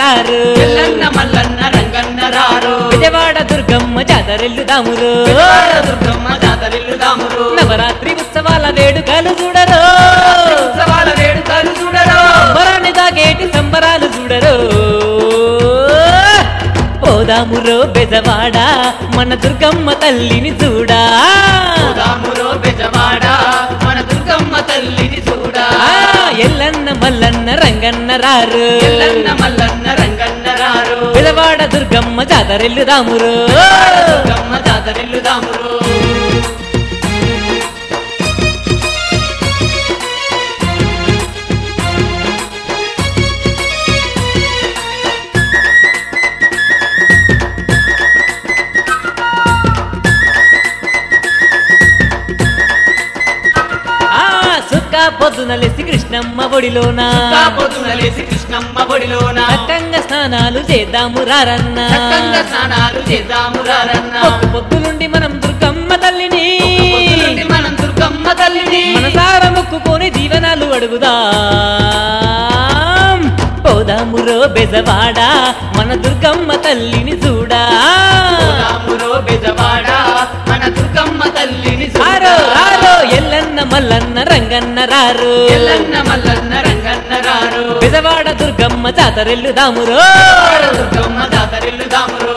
రారు ఎల్లన్న మల్లన్న రంగన్న రారు విజయవాడ దుర్గమ్మ జాతరెల్లుదామురు విజయవాడ దుర్గమ్మ జాతరిల్లుదామురు నవరాత్రి ఉత్సవాల వేడుకలు చూడరు ఉత్సవాల వేడుకలు చూడరు సంబరాన్ని దాగేటి సంబరాలు చూడరు పోదామురో బెజవాడ మన దుర్గమ్మ తల్లిని చూడా రామురో బెజవాడ మన దుర్గమ్మ తల్లిని చూడా ఆ, ఎల్లన్న మల్లన్న రంగన్న రారు ఎల్లన్న మల్లన్న రంగన్న రారు విజయవాడ దుర్గమ్మ జాతరెల్లుదామురు దుర్గమ్మ జాతరిల్లుదామురు ఆ సుక్క పొద్దున లేసి కృష్ణమ్మ ఒడిలోన పొద్దున లేసి కృష్ణమ్మ బడిలోన చక్కంగా స్నానాలు చేద్దాము రారన్న చక్కంగా స్నానాలు చేద్దాము రారన్న పొద్దు పొద్దులుండి మనం దుర్గమ్మ తల్లిని పొద్దునుండి మనం దుర్గమ్మ తల్లిని మనసార మొక్కుకొని దీవెనాలు అడుగుదాం పోదామురో బెజవాడ మన దుర్గమ్మ తల్లిని చూడా రామురో బెజవాడ మన దుర్గమ్మ తల్లిని రారో చూడా. రారో ఎల్లన్న మల్లన్న రంగన్న రారు ఎల్లన్న మల్లన్న రంగన్న రారు బెజవాడ దుర్గమ్మ జాతరెల్లుదామురో బెజవాడ దుర్గమ్మ జాతరిల్లుదామురు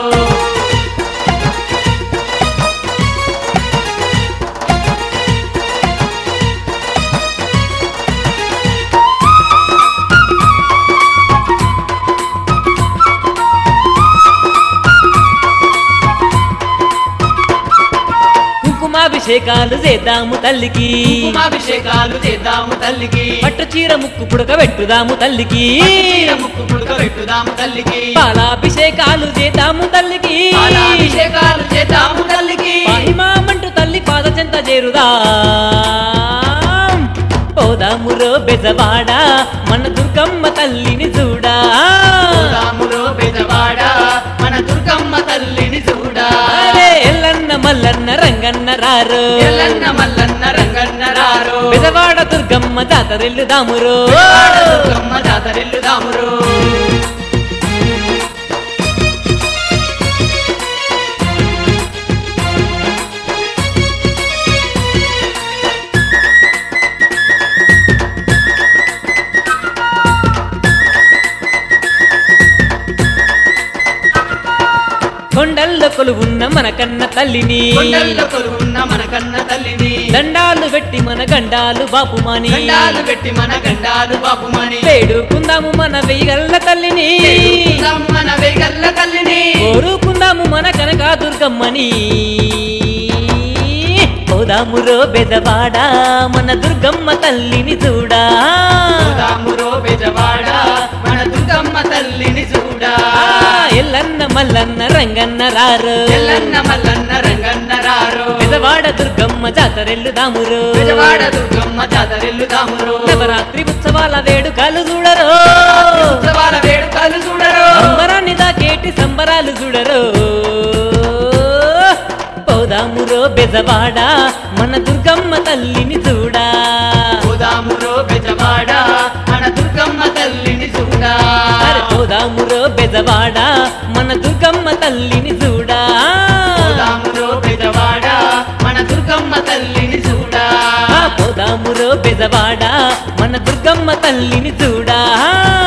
కుంకుమాభిషేకాలు చేద్దాము తల్లికి కుంకుమాభిషేకాలు చేద్దాము తల్లికి పట్టు చీర ముక్కు పుడక పెట్టుదాము తల్లికి చీర ముక్కు పుడక పెట్టుదాము తల్లికి పాలాభిషేకాలు చేద్దాము తల్లికి పాలాభిషేకాలు చేద్దాము తల్లికి మహిమామంటూ తల్లి పాద చెంత చేరుదా పోదామురో బెజవాడ మన దుర్గమ్మ తల్లిని చూడా రామురో బెజవాడ మన దుర్గమ్మ తల్లిని చూడా అరే ఎల్లన్న మల్లన్న రంగన్న రారు ఎల్లన్న మల్లన్న రంగన్న రారు బెజవాడ దుర్గమ్మ జాతరెల్లుదామురో బెజవాడ దుర్గమ్మ జాతరిల్లుదామురు కొండల్లో కొలువున్న మన కన్న తల్లిని కొండల్లో కొలువున్న మన కన్న తల్లిని దండాలు పెట్టి మన గండాలు బాపుమాని గండాలు పెట్టి మన గండాలు బాపుమని వేడుకుందాము మన వెయ్యగల్ల తల్లిని మన వేగల్ల తల్లిని కోరుకుందాము మన కనక దుర్గమ్మని పోదామురో బెదవాడ మన దుర్గమ్మ తల్లిని చూడా రామురో బెజవాడ మన దుర్గమ్మ తల్లిని చూడా ఆ, ఎల్లన్న మల్లన్న రంగన్న రారు ఎల్లన్న మల్లన్న రంగన్న రారు బెదవాడ దుర్గమ్మ జాతరెల్లుదామురు బెజవాడ దుర్గమ్మ జాతరిల్లుదామురు నవరాత్రి ఉత్సవాల వేడుకలు చూడరు ఉత్సవాల వేడుకలు చూడరు సంబరాన్ని దాకేటి సంబరాలు చూడరు పోదామురో బెజవాడ మన దుర్గమ్మ తల్లిని చూడా పోదామురో బెజవాడ మన దుర్గమ్మ తల్లిని చూడా అరే పోదామురో బెజవాడ మన దుర్గమ్మ తల్లిని చూడా పోదామురో బెజవాడ మన దుర్గమ్మ తల్లిని చూడా ఆ, పోదామురో బెజవాడ మన దుర్గమ్మ తల్లిని చూడా